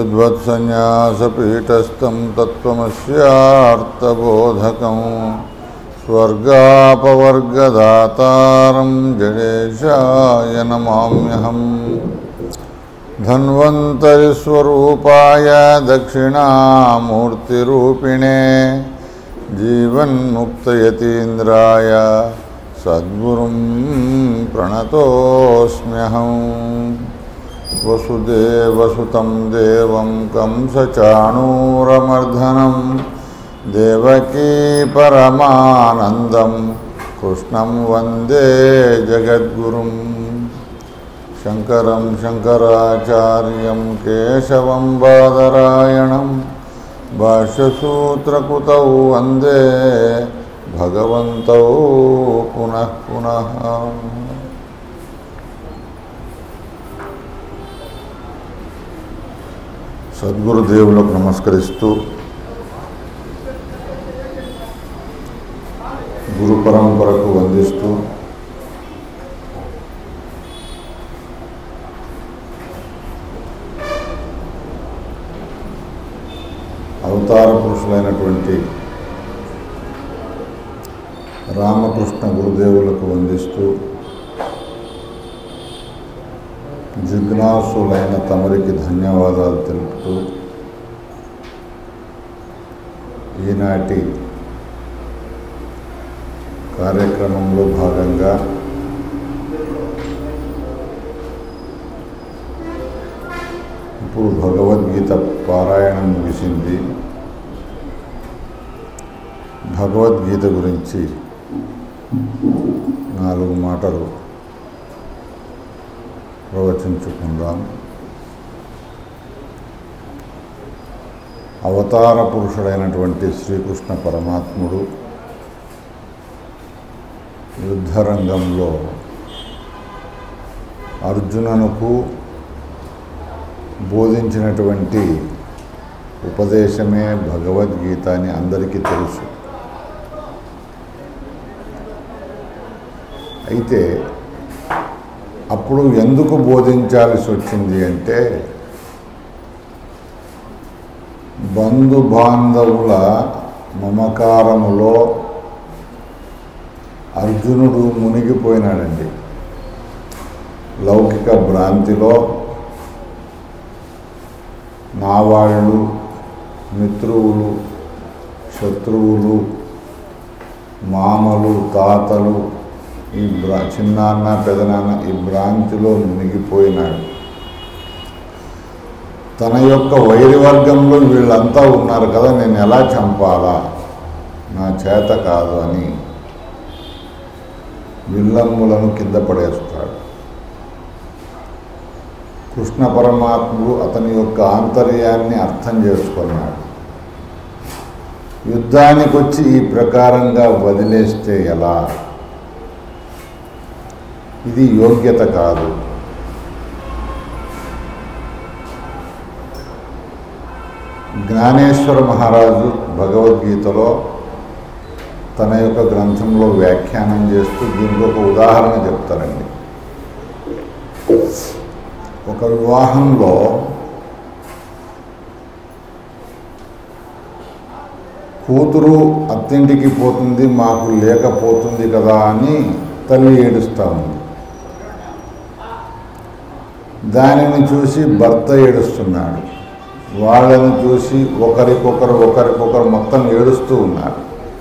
विद्वत्सन्न्यासपीठस्थं तत्त्वमस्यार्थबोधकं स्वर्गापवर्गदातारं जडेशाय नमाम्यहम् धन्वन्तरिस्वरूपाय दक्षिणामूर्तिरूपिणे जीवन्मुक्तयतीन्द्राय सद्गुरुं प्रणतोऽस्म्यहम् वसुदेवसुतं देवं कंसचाणूरमर्दनं देवकी परमानन्दं कृष्णं वन्दे जगद्गुरुम् शङ्करं शङ्कराचार्यं केशवं बादरायणं भाष्यसूत्रकृतौ वन्दे भगवन्तौ पुनः पुनः సద్గురుదేవులకు నమస్కరిస్తూ గురు పరంపరకు వందిస్తూ అవతార పురుషులైనటువంటి రామకృష్ణ గురుదేవులకు వందిస్తూ జిజ్ఞాసులైన తమరికి ధన్యవాదాలు తెలుపుతూ ఈనాటి కార్యక్రమంలో భాగంగా ఇప్పుడు భగవద్గీత పారాయణం ముగిసింది భగవద్గీత గురించి నాలుగు మాటలు ప్రవచించుకుందాం అవతార పురుషుడైనటువంటి శ్రీకృష్ణ పరమాత్ముడు యుద్ధరంగంలో అర్జుననుకు బోధించినటువంటి ఉపదేశమే భగవద్గీత అని అందరికీ తెలుసు అయితే అప్పుడు ఎందుకు బోధించాల్సి వచ్చింది అంటే బంధు బాంధవుల మమకారములో అర్జునుడు మునిగిపోయినాడండి లౌకిక భ్రాంతిలో నా వాళ్ళు మిత్రువులు శత్రువులు మామలు తాతలు ఈ బ్రా చిన్నాన్న పెదనాన్న ఈ భ్రాంతిలో మునిగిపోయినాడు తన యొక్క వైరి వర్గంలో వీళ్ళంతా ఉన్నారు కదా నేను ఎలా చంపాలా నా చేత కాదు అని విల్లమ్ములను కింద పడేస్తాడు కృష్ణ పరమాత్ముడు అతని యొక్క ఆంతర్యాన్ని అర్థం చేసుకున్నాడు యుద్ధానికి వచ్చి ఈ ప్రకారంగా వదిలేస్తే ఎలా ఇది యోగ్యత కాదు జ్ఞానేశ్వర మహారాజు భగవద్గీతలో తన యొక్క గ్రంథంలో వ్యాఖ్యానం చేస్తూ దీనికి ఒక ఉదాహరణ చెప్తారండి ఒక వివాహంలో కూతురు అత్తింటికి పోతుంది మాకు లేకపోతుంది కదా అని తల్లి ఏడుస్తూ ఉంది దానిని చూసి భర్త ఏడుస్తున్నాడు వాళ్ళని చూసి ఒకరికొకరు ఒకరికొకరు మొత్తం ఏడుస్తూ ఉన్నారు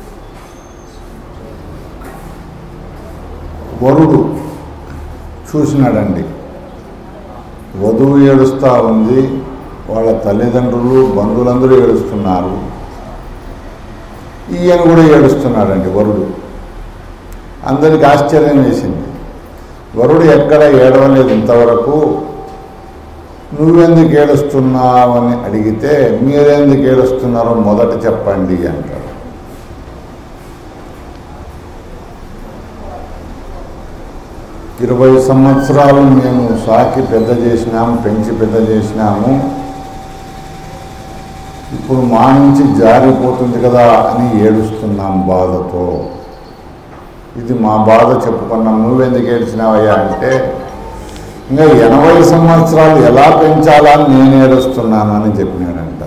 వరుడు చూసినాడండి వధువు ఏడుస్తూ ఉంది వాళ్ళ తల్లిదండ్రులు బంధువులందరూ ఏడుస్తున్నారు ఈయన కూడా ఏడుస్తున్నాడండి వరుడు అందరికి ఆశ్చర్యం వేసింది వరుడు ఎక్కడ ఏడవలేదు ఇంతవరకు నువ్వెందుకు ఏడుస్తున్నావని అడిగితే మీరెందుకు ఏడుస్తున్నారో మొదట చెప్పండి అంటారు ఇరవై సంవత్సరాలు మేము సాకి పెద్ద చేసినాము పెంచి పెద్ద చేసినాము ఇప్పుడు మా నుంచి జారిపోతుంది కదా అని ఏడుస్తున్నాం బాధతో ఇది మా బాధ చెప్పుకున్నాం నువ్వెందుకు ఏడ్చినావయ్యా అంటే ఇంకా ఎనభై సంవత్సరాలు ఎలా పెంచాలా అని నేను ఏడుస్తున్నాను అని చెప్పినాడంట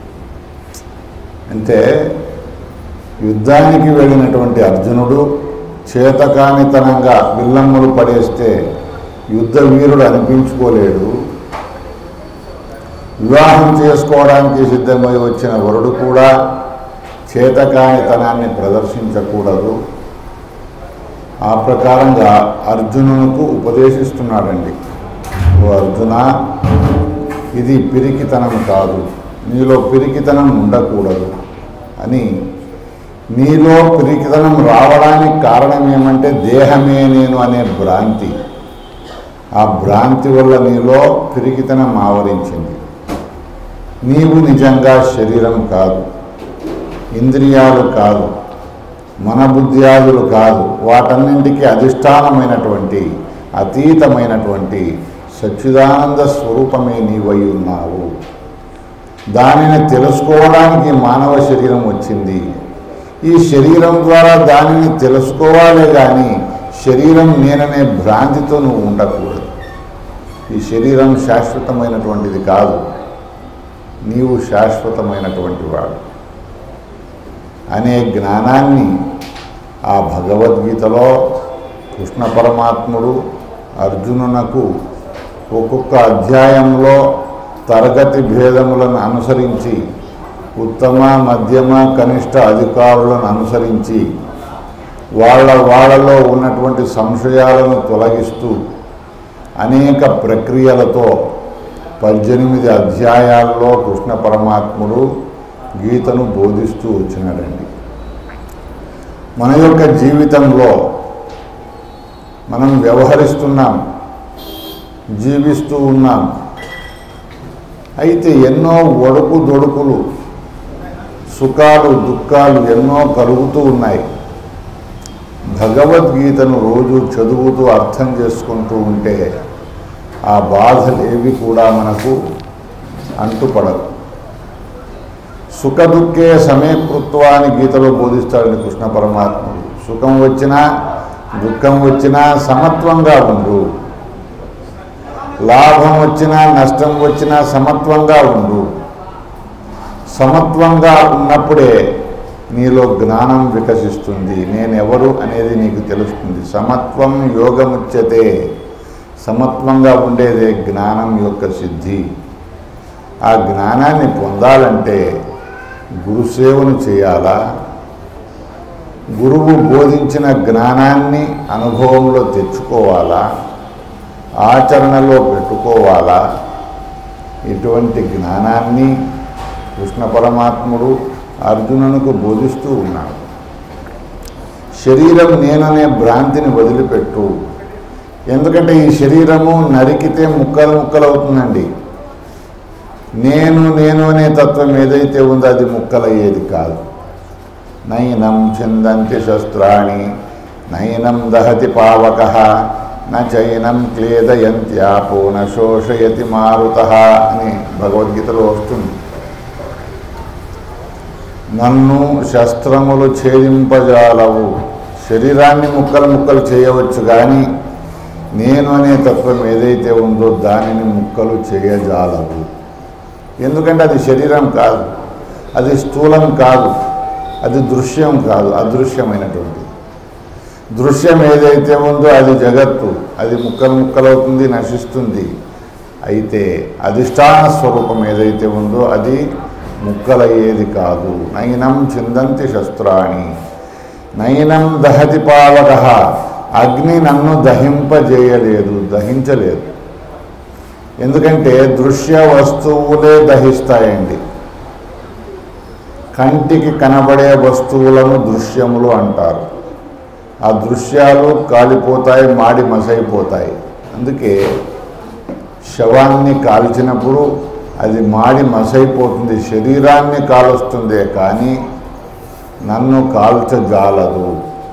అంటే యుద్ధానికి వెళ్ళినటువంటి అర్జునుడు చేతకానితనంగా విల్లమ్ములు పడేస్తే యుద్ధ వీరుడు అనిపించుకోలేడు వివాహం చేసుకోవడానికి సిద్ధమై వచ్చిన వరుడు కూడా చేతకానితనాన్ని ప్రదర్శించకూడదు ఆ ప్రకారంగా అర్జునునికి ఉపదేశిస్తున్నాడండి ఓ అర్జున ఇది పిరికితనం కాదు నీలో పిరికితనం ఉండకూడదు అని నీలో పిరికితనం రావడానికి కారణం ఏమంటే దేహమే నేను అనే భ్రాంతి ఆ భ్రాంతి వల్ల నీలో పిరికితనం ఆవరించింది నీవు నిజంగా శరీరం కాదు ఇంద్రియాలు కాదు మన బుద్ధ్యాదులు కాదు వాటన్నింటికి అధిష్టానమైనటువంటి అతీతమైనటువంటి సచ్చిదానంద స్వరూపమే నీవై ఉన్నావు దానిని తెలుసుకోవడానికి మానవ శరీరం వచ్చింది ఈ శరీరం ద్వారా దానిని తెలుసుకోవాలే కానీ శరీరం నేననే భ్రాంతితో నువ్వు ఉండకూడదు ఈ శరీరం శాశ్వతమైనటువంటిది కాదు నీవు శాశ్వతమైనటువంటి వాడు అనే జ్ఞానాన్ని ఆ భగవద్గీతలో కృష్ణ పరమాత్ముడు అర్జునునకు ఒక్కొక్క అధ్యాయంలో తరగతి భేదములను అనుసరించి ఉత్తమ మధ్యమ కనిష్ట అధికారులను అనుసరించి వాళ్ళ వాళ్ళలో ఉన్నటువంటి సంశయాలను తొలగిస్తూ అనేక ప్రక్రియలతో పద్దెనిమిది అధ్యాయాల్లో కృష్ణ పరమాత్ముడు గీతను బోధిస్తూ వచ్చినాడండి మన యొక్క జీవితంలో మనం వ్యవహరిస్తున్నాం జీవిస్తూ ఉన్నాం అయితే ఎన్నో ఒడుకు దొడుకులు సుఖాలు దుఃఖాలు ఎన్నో కలుగుతూ ఉన్నాయి భగవద్గీతను రోజు చదువుతూ అర్థం చేసుకుంటూ ఉంటే ఆ బాధలు ఏవి కూడా మనకు అంటుపడవు సుఖ దుఃఖే సమీకృత్వ అని గీతలో బోధిస్తాడండి కృష్ణ పరమాత్ముడు సుఖం వచ్చినా దుఃఖం వచ్చినా సమత్వంగా ఉండు లాభం వచ్చినా నష్టం వచ్చినా సమత్వంగా ఉండు సమత్వంగా ఉన్నప్పుడే నీలో జ్ఞానం వికసిస్తుంది నేను ఎవరు అనేది నీకు తెలుస్తుంది సమత్వం యోగముచ్యతే సమత్వంగా ఉండేదే జ్ఞానం యొక్క సిద్ధి ఆ జ్ఞానాన్ని పొందాలంటే గురుసేవను చేయాలా గురువు బోధించిన జ్ఞానాన్ని అనుభవంలో తెచ్చుకోవాలా ఆచరణలో పెట్టుకోవాలా ఇటువంటి జ్ఞానాన్ని కృష్ణ పరమాత్ముడు అర్జునునికి బోధిస్తూ ఉన్నాడు శరీరం నేననే భ్రాంతిని వదిలిపెట్టు ఎందుకంటే ఈ శరీరము నరికితే ముక్కలు ముక్కలవుతుందండి నేను నేను అనే తత్వం ఏదైతే ఉందో అది ముక్కలయ్యేది కాదు నయనం చిందంతి శస్త్రాణి నయనం దహతి పావక నైనం క్లేదయంత్యాపో న శోషయతి మారుత అని భగవద్గీతలో వస్తుంది నన్ను శస్త్రములు ఛేదింపజాలవు శరీరాన్ని ముక్కలు ముక్కలు చేయవచ్చు కానీ నేను అనే తత్వం ఏదైతే ఉందో దానిని ముక్కలు చేయజాలవు ఎందుకంటే అది శరీరం కాదు అది స్థూలం కాదు అది దృశ్యం కాదు అదృశ్యమైనటువంటి దృశ్యం ఏదైతే ఉందో అది జగత్తు అది ముక్కలు ముక్కలవుతుంది నశిస్తుంది అయితే అధిష్టాన స్వరూపం ఏదైతే ఉందో అది ముక్కలయ్యేది కాదు నయనం చిందంతి శస్త్రాణి నయనం దహతి పావక అగ్ని నన్ను దహింపజేయలేదు దహించలేదు ఎందుకంటే దృశ్య వస్తువులే దహిస్తాయండి కంటికి కనబడే వస్తువులను దృశ్యములు అంటారు ఆ దృశ్యాలు కాలిపోతాయి మాడి మసైపోతాయి అందుకే శవాన్ని కాల్చినప్పుడు అది మాడి మసైపోతుంది శరీరాన్ని కాలుస్తుందే కానీ నన్ను కాల్చజాలదు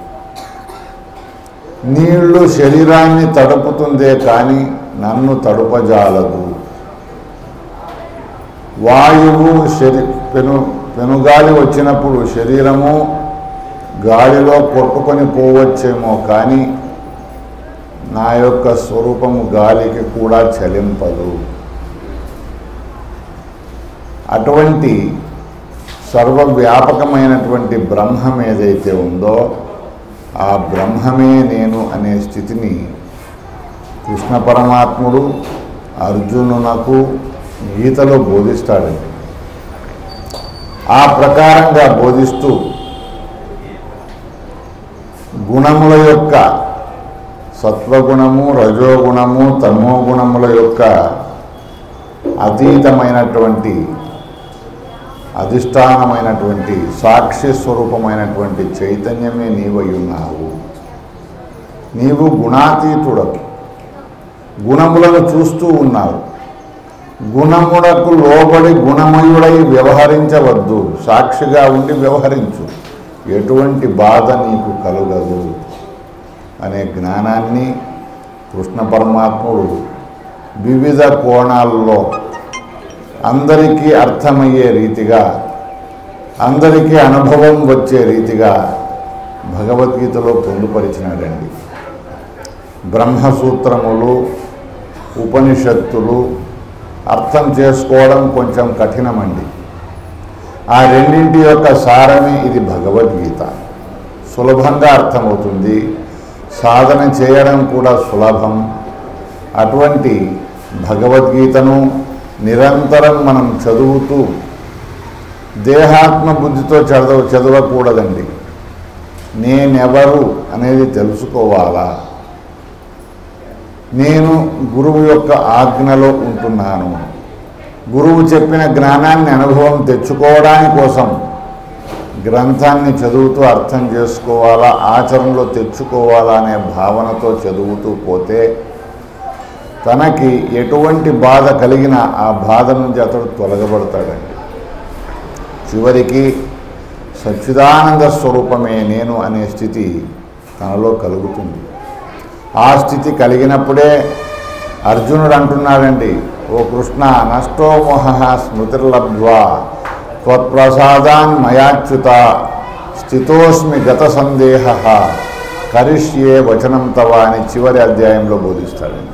నీళ్లు శరీరాన్ని తడుపుతుందే కానీ నన్ను తడుపజాలదు వాయువు శరీ పెను పెనుగాలి వచ్చినప్పుడు శరీరము గాలిలో కొట్టుకొని పోవచ్చేమో కానీ నా యొక్క స్వరూపము గాలికి కూడా చలింపదు అటువంటి సర్వవ్యాపకమైనటువంటి బ్రహ్మం ఏదైతే ఉందో ఆ బ్రహ్మమే నేను అనే స్థితిని కృష్ణ పరమాత్ముడు అర్జునునకు గీతలో బోధిస్తాడండి ఆ ప్రకారంగా బోధిస్తూ గుణముల యొక్క సత్వగుణము రజోగుణము తమోగుణముల యొక్క అతీతమైనటువంటి అధిష్టానమైనటువంటి సాక్షి స్వరూపమైనటువంటి చైతన్యమే నీవై ఉన్నావు నీవు గుణాతీతుడవు గుణములను చూస్తూ ఉన్నావు గుణమునకు లోబడి గుణమయుడై వ్యవహరించవద్దు సాక్షిగా ఉండి వ్యవహరించు ఎటువంటి బాధ నీకు కలుగదు అనే జ్ఞానాన్ని కృష్ణ పరమాత్ముడు వివిధ కోణాల్లో అందరికీ అర్థమయ్యే రీతిగా అందరికీ అనుభవం వచ్చే రీతిగా భగవద్గీతలో పొందుపరిచినాడండి బ్రహ్మసూత్రములు ఉపనిషత్తులు అర్థం చేసుకోవడం కొంచెం కఠినమండి ఆ రెండింటి యొక్క సారమే ఇది భగవద్గీత సులభంగా అర్థమవుతుంది సాధన చేయడం కూడా సులభం అటువంటి భగవద్గీతను నిరంతరం మనం చదువుతూ దేహాత్మ బుద్ధితో చదవ చదవకూడదండి నేనెవరు అనేది తెలుసుకోవాలా నేను గురువు యొక్క ఆజ్ఞలో ఉంటున్నాను గురువు చెప్పిన జ్ఞానాన్ని అనుభవం తెచ్చుకోవడాని కోసం గ్రంథాన్ని చదువుతూ అర్థం చేసుకోవాలా ఆచరణలో తెచ్చుకోవాలా అనే భావనతో చదువుతూ పోతే తనకి ఎటువంటి బాధ కలిగినా ఆ బాధ నుంచి అతడు తొలగబడతాడండి చివరికి సచ్చిదానంద స్వరూపమే నేను అనే స్థితి తనలో కలుగుతుంది ఆ స్థితి కలిగినప్పుడే అర్జునుడు అంటున్నాడండి ఓ కృష్ణ నష్టో మోహ స్మృతిర్లబ్ధ్వా త్వత్ప్రసాదాన్ మయాచ్యుత స్థితోస్మి గత సందేహ కరిష్యే వచనం తవ అని చివరి అధ్యాయంలో బోధిస్తాడండి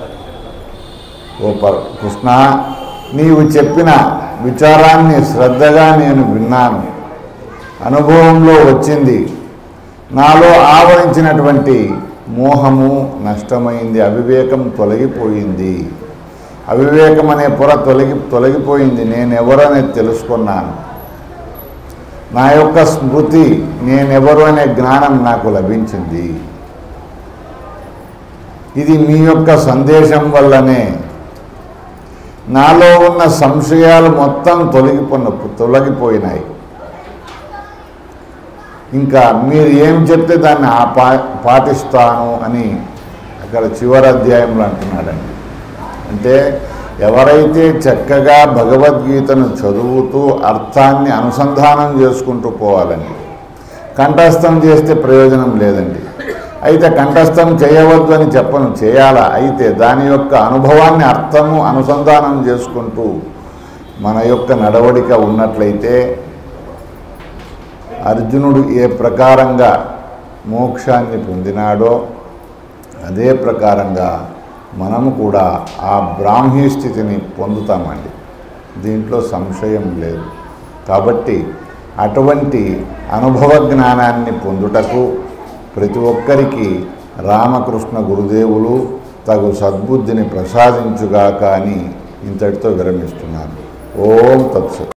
ఓ పర్ కృష్ణ నీవు చెప్పిన విచారాన్ని శ్రద్ధగా నేను విన్నాను అనుభవంలో వచ్చింది నాలో ఆవరించినటువంటి మోహము నష్టమైంది అవివేకం తొలగిపోయింది అవివేకం అనే పొర తొలగి తొలగిపోయింది నేనెవరనేది తెలుసుకున్నాను నా యొక్క స్మృతి నేనెవరు అనే జ్ఞానం నాకు లభించింది ఇది మీ యొక్క సందేశం వల్లనే నాలో ఉన్న సంశయాలు మొత్తం తొలగిపోయిన తొలగిపోయినాయి ఇంకా మీరు ఏం చెప్తే దాన్ని ఆ పా పాటిస్తాను అని అక్కడ చివరి అధ్యాయంలో అంటున్నాడండి అంటే ఎవరైతే చక్కగా భగవద్గీతను చదువుతూ అర్థాన్ని అనుసంధానం చేసుకుంటూ పోవాలండి కంఠస్థం చేస్తే ప్రయోజనం లేదండి అయితే కంఠస్థం చేయవద్దు అని చెప్పను చేయాలా అయితే దాని యొక్క అనుభవాన్ని అర్థము అనుసంధానం చేసుకుంటూ మన యొక్క నడవడిక ఉన్నట్లయితే అర్జునుడు ఏ ప్రకారంగా మోక్షాన్ని పొందినాడో అదే ప్రకారంగా మనము కూడా ఆ బ్రాహ్మీ స్థితిని పొందుతామండి దీంట్లో సంశయం లేదు కాబట్టి అటువంటి అనుభవ జ్ఞానాన్ని పొందుటకు ప్రతి ఒక్కరికి రామకృష్ణ గురుదేవులు తగు సద్బుద్ధిని ప్రసాదించుగాక అని ఇంతటితో విరమిస్తున్నాను ఓం తత్సత్